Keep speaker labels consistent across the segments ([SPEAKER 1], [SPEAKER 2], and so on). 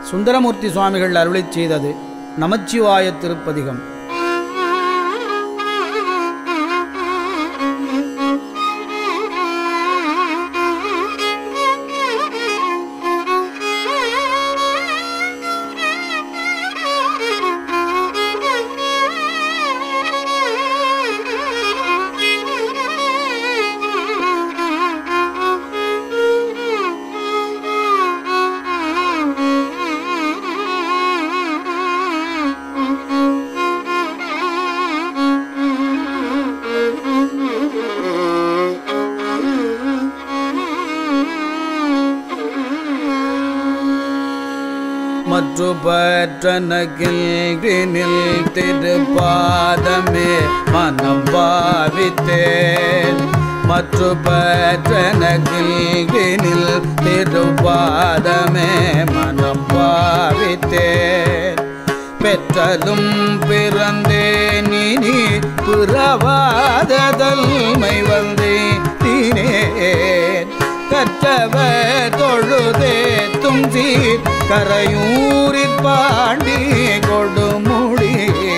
[SPEAKER 1] சுந்தரமூர்த்தி சுவாமிகள் அருளிச் செய்தது நமச்சிவாய திருப்பதிகம் மற்று பற்றனகில் திருப்பாதமே மனம் பாவித்தேன் மற்று பற்றனகில் திருப்பாதமே மனம் பாவித்தேன் பெற்றதும் பிறந்தேன் இனி புறவாததல்மை வந்தேன் தீனேன் கற்றவர் தொழுதே துஞ்சீர் கரையூரிற் பாண்டி கொடுமுடி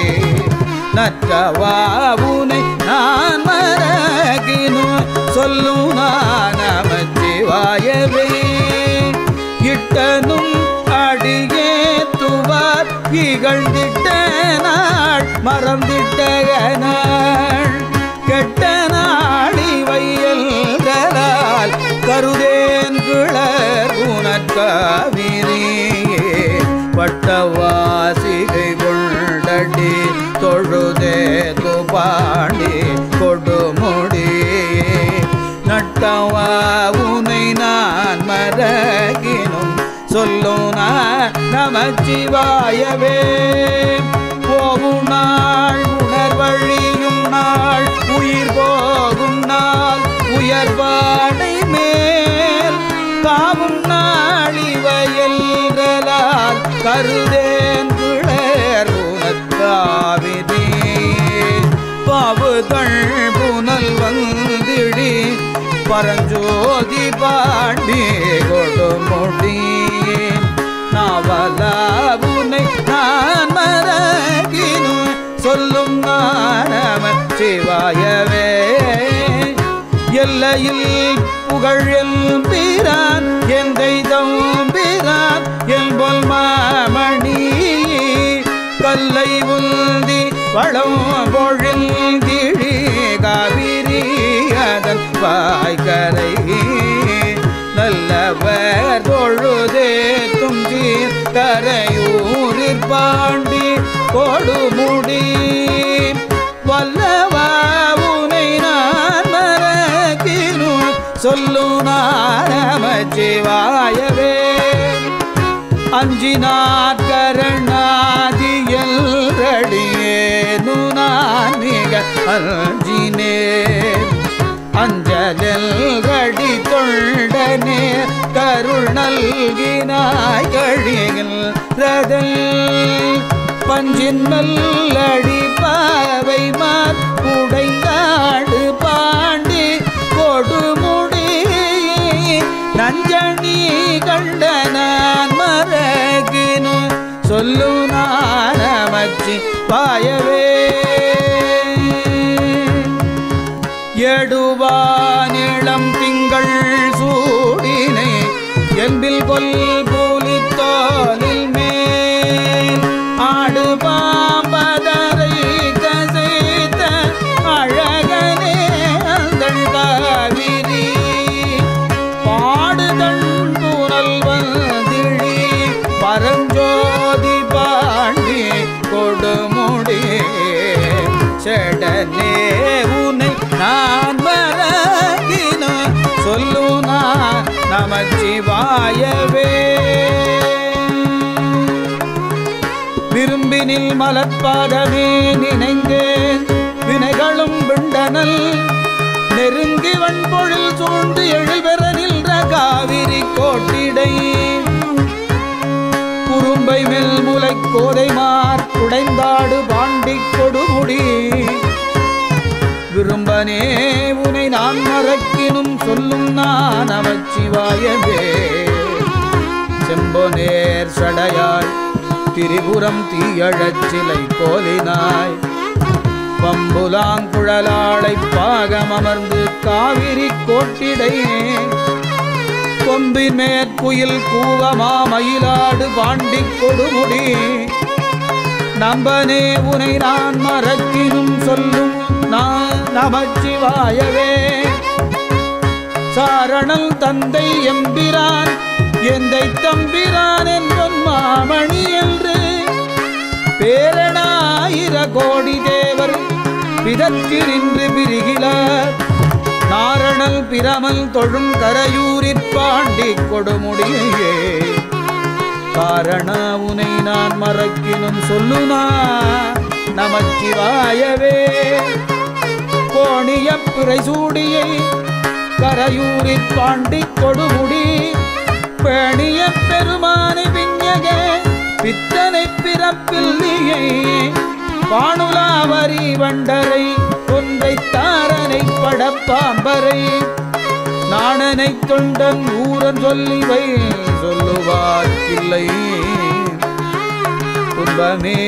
[SPEAKER 1] நற்றவாவுனை நான் மறகினு சொல்லும் நான் நமச்சிவாயவே இட்டனும் அடியே துவார் இகழ்ந்திட்ட நாள் மறந்திட்ட நாள் கெட்ட நாளி வையல்களால் கருதேன் கிளர் உனக்காவிரியே பட்டவாசிகை கொண்டடி தொழுதே துபாண்டி கொடுமுடி நட்டவா உனை நான் மறகினும் சொல்லும் நான் நமச்சிவாயவே போகும் நாள் உணர்வழியும் நாள் உயிர் போகும் நாள் உயர்வாடை மேல் காவும் நாளி வயல்களால் கருதேன் கிளர் உனக்காவிதி பாவுதள் புனல் வந்திடி பரஞ்சோதி பாண்டி கொடுமுடி நாவலாவுனை நான் மறகினு சொல்லும் நானம சிவாயவே எல்லையில் புகழ் எம்பிரான் எந்தை தம்பிரான் என்பொல் மாமணி கல்லை உந்தி வளம் பொழில் கிழி காவிரி அதன் வாய்க்கரை நல்லவர் தொழுதே துஞ்சி கரையூரிற் பாண்டி கொடுமுடி வல்லவாவுனை நான் மறக்கினு சொல்லு நாரமச்சிவாயவே அஞ்சினாட்கரணாதியல் ரடியேனு நான் மிக அஞ்சினேன் அஞ்சலில் கடி தொண்டனே கருள் நல்கினாய் கழிகின்றதல் பஞ்சின் நல்லடி பாவை மார் உடைந்தாடு பாண்டி கொடுமுடி நஞ்சணி கண்ட நான் மறகினு சொல்லு நானமச்சி பாயவே எடுவானிளம் திங்கள் சூடினை என்பில் கொல் பூலித்தோலில் மேல் ஆடு பாம்பதரை கசைத்த அழகனே அந்தள் காவிரி பாடுதன் புனல் வந்திழி பரஞ்சோதி பாண்டி கொடுமுடி செடனே உனை நான் மறகின சொல்லு நான் நமச்சிவாயவே விரும்பினில் மலர்பாதமே நினைந்தேன் வினைகளும் விண்டனல் நெருங்கி வன்பொழில் சூழ்ந்து எழில்பெற நின்ற காவிரி கோட்டிடை குறும்பை மெல் முலை கோதைமார் குடைந்தாடு பாண்டி கொடுமுடி விரும்பனே உனை நான் மறக்கினும் சொல்லும் நான் நமச்சிவாயவே செம்பொனேர் சடையாய் திரிபுரம் தீயழச் சிலை கோலினாய் பம்புலாங்குழலாளை பாகம் அமர்ந்து காவிரி கோட்டிடை கொம்பின் மேற்குயில் கூவமா மயிலாடு பாண்டி கொடுமுடி நம்பனே உனை நான் மறக்கினும் சொல்லும் நான் நமச்சிவாயவே சாரணல் தந்தை எம்பிரான் எந்தை தம்பிரான் என்பன் மாமணி என்று பேரணாயிர கோடி தேவர் பிதற்றினின்று பிரிகிலார் நாரணல் பிரமல் தொழும் கரையூரிற் பாண்டி கொடுமுடியே காரண உனை நான் மறக்கினும் சொல்லுனா நமச்சிவாயவே கோணிய பிறை சூடியை கரையூரிற் பாண்டி கொடுமுடி பேணிய பெருமானை விஞ்ஞக பித்தனை பிறப்பில்லியை பாணுலாவரி வண்டரை ஒன்றை தாரனை படப்பாம்பரை நாணனை தொண்டன் ஊரன் சொல்லிவை சொல்லுவார்க்கில்லை துன்பமே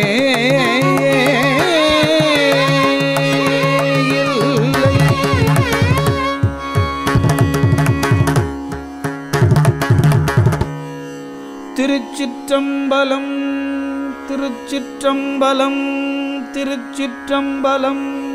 [SPEAKER 1] இல்லை திருச்சிற்றம்பலம் திருச்சிற்றம்பலம் திருச்சிற்றம்பலம்